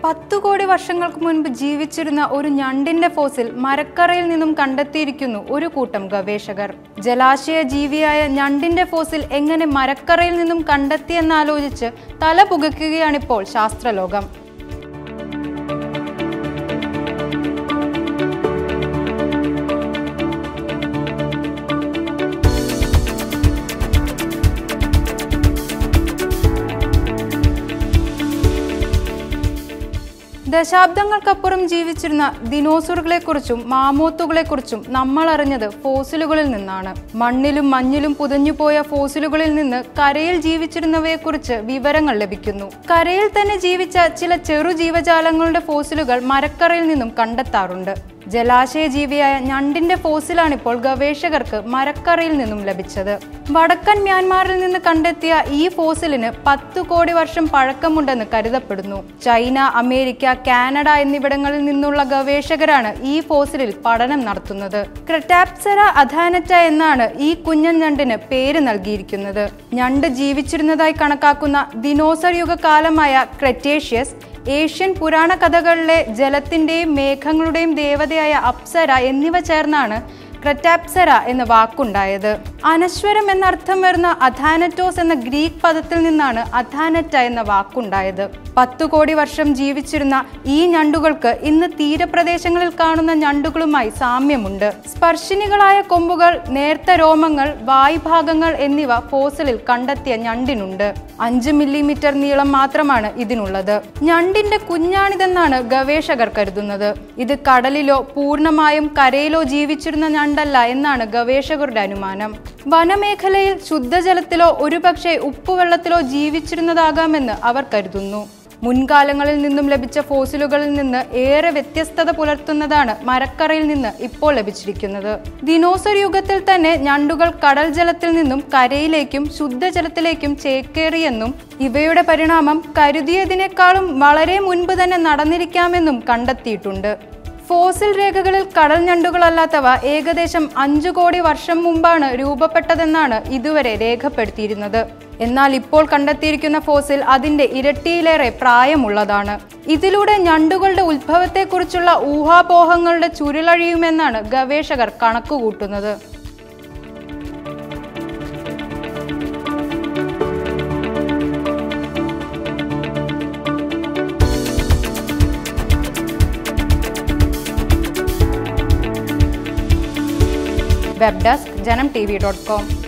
പത്തു കോടി വർഷങ്ങൾക്ക് മുൻപ് ജീവിച്ചിരുന്ന ഒരു ഞണ്ടിന്റെ ഫോസിൽ മരക്കറയിൽ നിന്നും കണ്ടെത്തിയിരിക്കുന്നു ഒരു കൂട്ടം ഗവേഷകർ ജലാശയ ജീവിയായ ഞണ്ടിന്റെ ഫോസിൽ എങ്ങനെ മരക്കറയിൽ നിന്നും കണ്ടെത്തിയെന്നാലോചിച്ച് തല പുകയ്ക്കുകയാണിപ്പോൾ ശാസ്ത്രലോകം ദശാബ്ദങ്ങൾക്കപ്പുറം ജീവിച്ചിരുന്ന ദിനോസറുകളെക്കുറിച്ചും മാമോത്തുകളെക്കുറിച്ചും നമ്മൾ അറിഞ്ഞത് ഫോസിലുകളിൽ നിന്നാണ് മണ്ണിലും മഞ്ഞിലും പുതഞ്ഞുപോയ ഫോസിലുകളിൽ നിന്ന് കരയിൽ ജീവിച്ചിരുന്നവയെക്കുറിച്ച് വിവരങ്ങൾ ലഭിക്കുന്നു കരയിൽ തന്നെ ജീവിച്ച ചില ചെറു ജീവജാലങ്ങളുടെ ഫോസിലുകൾ മരക്കറയിൽ നിന്നും കണ്ടെത്താറുണ്ട് ജലാശയ ജീവിയായ ഞണ്ടിന്റെ ഫോസിലാണിപ്പോൾ ഗവേഷകർക്ക് മരക്കറയിൽ നിന്നും ലഭിച്ചത് വടക്കൻ മ്യാൻമാറിൽ നിന്ന് കണ്ടെത്തിയ ഈ ഫോസിലിന് പത്തു കോടി വർഷം പഴക്കമുണ്ടെന്ന് കരുതപ്പെടുന്നു ചൈന അമേരിക്ക കാനഡ എന്നിവിടങ്ങളിൽ നിന്നുള്ള ഗവേഷകരാണ് ഈ ഫോസിലിൽ പഠനം നടത്തുന്നത് ക്രെറ്റാപ്സറ അധാനറ്റ എന്നാണ് ഈ കുഞ്ഞൻ ഞണ്ടിന് പേര് നൽകിയിരിക്കുന്നത് ഞണ്ട് ജീവിച്ചിരുന്നതായി കണക്കാക്കുന്ന ദിനോസർ യുഗ കാലമായ ക്രെറ്റേഷ്യസ് ഏഷ്യൻ പുരാണ കഥകളിലെ ജലത്തിന്റെയും മേഘങ്ങളുടെയും ദേവതയായ അപ്സര എന്നിവ ചേർന്നാണ് ക്രറ്റാപ്സര എന്ന വാക്കുണ്ടായത് അനശ്വരം എന്നർത്ഥം വരുന്ന അഥാനറ്റോസ് എന്ന ഗ്രീക്ക് പദത്തിൽ നിന്നാണ് അഥാനറ്റ എന്ന വാക്കുണ്ടായത് പത്തു കോടി വർഷം ജീവിച്ചിരുന്ന ഈ ഞണ്ടുകൾക്ക് ഇന്ന് തീരപ്രദേശങ്ങളിൽ കാണുന്ന ഞണ്ടുകളുമായി സാമ്യമുണ്ട് സ്പർശിനികളായ കൊമ്പുകൾ നേർത്ത രോമങ്ങൾ വായ്ഭാഗങ്ങൾ എന്നിവ ഫോസിലിൽ കണ്ടെത്തിയ ഞണ്ടിനുണ്ട് അഞ്ച് മില്ലിമീറ്റർ നീളം മാത്രമാണ് ഇതിനുള്ളത് ഞണ്ടിന്റെ കുഞ്ഞാണിതെന്നാണ് ഗവേഷകർ കരുതുന്നത് ഇത് കടലിലോ പൂർണ്ണമായും കരയിലോ ജീവിച്ചിരുന്ന ഞണ്ടല്ല എന്നാണ് ഗവേഷകരുടെ അനുമാനം വനമേഖലയിൽ ശുദ്ധജലത്തിലോ ഒരുപക്ഷെ ഉപ്പുവെള്ളത്തിലോ ജീവിച്ചിരുന്നതാകാമെന്ന് അവർ കരുതുന്നു മുൻകാലങ്ങളിൽ നിന്നും ലഭിച്ച ഫോസിലുകളിൽ നിന്ന് ഏറെ വ്യത്യസ്തത പുലർത്തുന്നതാണ് മരക്കറയിൽ നിന്ന് ഇപ്പോൾ ലഭിച്ചിരിക്കുന്നത് ദിനോസർ യുഗത്തിൽ തന്നെ ഞണ്ടുകൾ കടൽ ജലത്തിൽ നിന്നും കരയിലേക്കും ശുദ്ധജലത്തിലേക്കും ചേക്കേറിയെന്നും ഇവയുടെ പരിണാമം കരുതിയതിനേക്കാളും വളരെ മുൻപ് തന്നെ നടന്നിരിക്കാമെന്നും കണ്ടെത്തിയിട്ടുണ്ട് ഫോസിൽ രേഖകളിൽ കടൽ ഞണ്ടുകളല്ലാത്തവ ഏകദേശം അഞ്ചു കോടി വർഷം മുമ്പാണ് രൂപപ്പെട്ടതെന്നാണ് ഇതുവരെ രേഖപ്പെടുത്തിയിരുന്നത് എന്നാൽ ഇപ്പോൾ കണ്ടെത്തിയിരിക്കുന്ന ഫോസിൽ അതിന്റെ ഇരട്ടിയിലേറെ പ്രായമുള്ളതാണ് ഇതിലൂടെ ഞണ്ടുകളുടെ ഉത്ഭവത്തെക്കുറിച്ചുള്ള ഊഹാപോഹങ്ങളുടെ ചുരുളഴിയുമെന്നാണ് ഗവേഷകർ കണക്കുകൂട്ടുന്നത് web desk Janam T V dot com